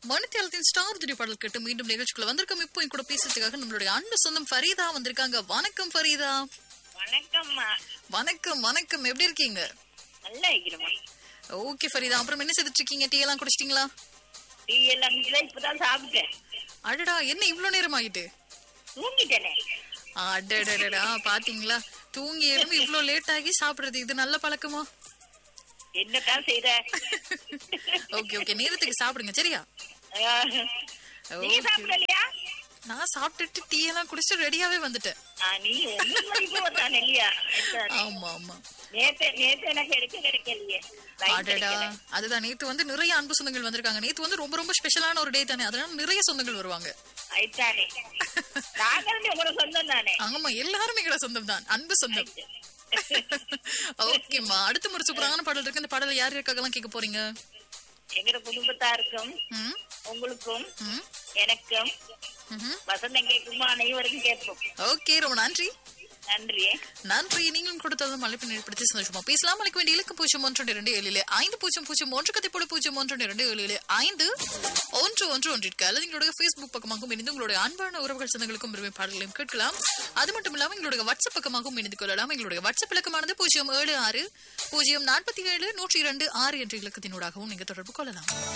மணித்தியாலத்தின் star திரி பாடல் கேட்டு மீண்டும் நிகழ்ச்சிக்குள்ள வந்திருக்கோம் இப்போ என் கூட பேசுறதுக்காக நம்மளுடைய அன்பு சொந்தம் ஃபரீதா வந்திருக்காங்க வணக்கம் ஃபரீதா வணக்கம்மா வணக்கம் வணக்கம் எப்படி இருக்கீங்க நல்லா இருக்கிறோம்மா ஓகே ஃபரீதா அப்புறம் என்ன செய்துட்டு இருக்கீங்க டீ எல்லாம் குடிச்சிட்டீங்களா டீ எல்லாம் இல்லை இப்பதான் சாப்பிட்டேன் அடடா என்ன இவ்ளோ நேரம் ஆகிட்டு தூங்கிட்டேனே அடடடடா பாத்தீங்களா தூங்கி எழும்பி இவ்ளோ லேட் ஆகி சாப்பிடுறது இது நல்ல பழக்கமா என்னதான் செய்த ஓகே ஓகே நேரத்துக்கு சாப்பிடுங்க சரியா ஆஹ், நீ Okay. சாப்பிடலையா நான் சாப்பிட்டுட்டு டீ எல்லாம் குடிச்சிட்டு ரெடியாவே வந்துட்டேன் ஆ, நீ ஒன்பது மணிக்கு வந்தானே இல்லையா ஆமா ஆமா நேத்து நேத்து எனக்கு எடுக்க கிடைக்கலையே லைன் அடடா கிடைக்கல. அதுதான் நேத்து வந்து நிறைய அன்பு சொந்தங்கள் வந்திருக்காங்க நேத்து வந்து ரொம்ப ரொம்ப ஸ்பெஷலான ஒரு டே தானே அதனால நிறைய சொந்தங்கள் வருவாங்க ஆயிட்டானே நாங்களும் உங்களோட சொந்தம் தானே ஆமா எல்லாரும் எங்களோட சொந்தம் தான் அன்பு சொந்தம் ஓகேம்மா அடுத்து ஒரு சூப்பரான பாடல் இருக்கு இந்த பாடல யார் இருக்காங்கலாம் கேட்க போறீங்க எங்களோட குடும்பத்தாருக்கும் ம் உங்களுக்கும் ம் எனக்கும் ம்ஹும். வசந்தம் கேட்குமா அனைவருக்கும் கேட்போம் ஓகே ரொம்ப நன்றி நன்றி நன்றி நீங்களும் கொடுத்ததும் அழைப்பு ஏற்படுத்தி சந்தோஷமா பேசலாம் அழைக்க வேண்டிய இலக்கு பூஜ்ஜியம் ஒன்று இரண்டு ஏழிலே ஐந்து பூஜ்ஜியம் பூஜ்ஜியம் ஒன்று கத்திப்போடு பூஜ்ஜியம் ஒன்று இரண்டு ஏழிலே ஐந்து ஒன்று ஒன்று ஒன்றிற்கு அல்லது எங்களுடைய ஃபேஸ்புக் பக்கமாகவும் இணைந்து உங்களுடைய அன்பான உறவுகள் சொந்தங்களுக்கும் விரும்பி பாடல்களையும் கேட்கலாம் அது மட்டும் இல்லாமல் எங்களுடைய வாட்ஸ்அப் பக்கமாகவும் இணைந்து கொள்ளலாம் எங்களுடைய வாட்ஸ்அப் இலக்கமானது பூஜ்ஜியம் ஏழு ஆறு பூஜ்ஜியம் நாற்பத்தி ஏழு நூற்றி இரண்டு ஆறு என்ற இலக்கத்தினூடாகவும் நீங்க தொடர்பு கொள்ளலாம்